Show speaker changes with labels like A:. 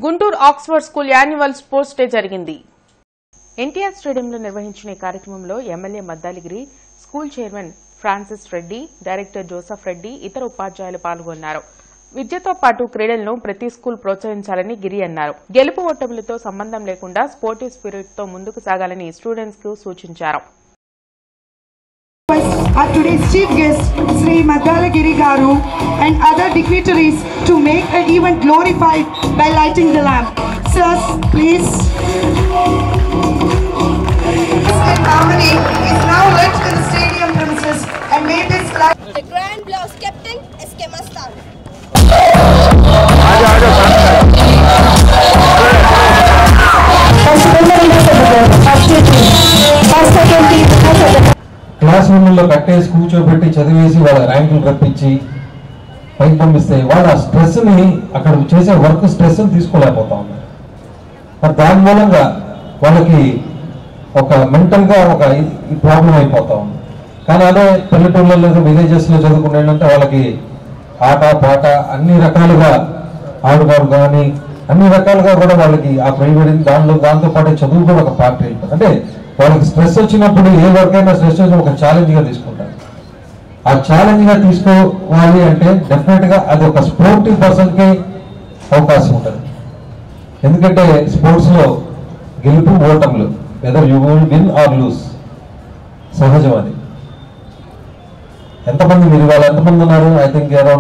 A: Guntur Oxford school annual sports day జరిగింది NTR స్టేడియంలో నిర్వహించిన ఈ కార్యక్రమంలో MLA Maddaligiri school chairman Francis Reddy director Joseph Reddy ఇతర ఉపాధ్యాయులు పాల్గొన్నారు విద్యతో పాటు క్రీడలను ప్రతి స్కూల్ ప్రోత్సహించాలని గిరి అన్నారు గెలుపు ఓటములతో సంబంధం లేకుండా స్పోర్టివ్ స్పిరిట్ తో ముందుకు సాగాలని స్టూడెంట్స్ కు సూచించారు
B: our today's chief guest, Sri Madalagiri Garu, and other dignitaries to make an event glorified by lighting the lamp. Sirs, please. And harmony is now lit in the stadium premises and made this light.
C: The Grand Blues captain SK Mustang.
D: Class రూమ్లో కట్టేసి కూర్చోబెట్టి చదివేసి వాళ్ళ ర్యాంకులు రప్పించి పైకి పంపిస్తే వాళ్ళ ఆ స్ట్రెస్ని అక్కడ చేసే వర్క్ స్ట్రెస్ని తీసుకోలేకపోతా ఉన్నారు మరి దాని మూలంగా వాళ్ళకి ఒక మెంటల్గా ఒక ప్రాబ్లం అయిపోతా ఉంది కానీ అదే పల్లెటూళ్ళలో విలేజెస్లో చదువుకునేటంటే వాళ్ళకి ఆట పాట అన్ని రకాలుగా ఆడుకోవడం కానీ అన్ని రకాలుగా కూడా వాళ్ళకి ఆ ప్రైవేట్ దానిలో దాంతో పాటు చదువు కూడా ఒక పార్ట్ అయిపోతుంది అంటే వాళ్ళకి స్ట్రెస్ వచ్చినప్పుడు ఏ వర్క్ అయినా స్ట్రెస్ వచ్చి ఒక ఛాలెంజ్గా తీసుకుంటారు ఆ ఛాలెంజ్ గా తీసుకోవాలి అంటే డెఫినెట్ గా అది ఒక స్పోర్టివ్ పర్సన్ కి అవకాశం ఉంటుంది ఎందుకంటే స్పోర్ట్స్ లో గెలుపు ఓటములు whether you win or lose సహజం అది ఎంతమంది మీరు ఇవాళ ఎంతమంది ఉన్నారు ఐ థింక్ అరౌండ్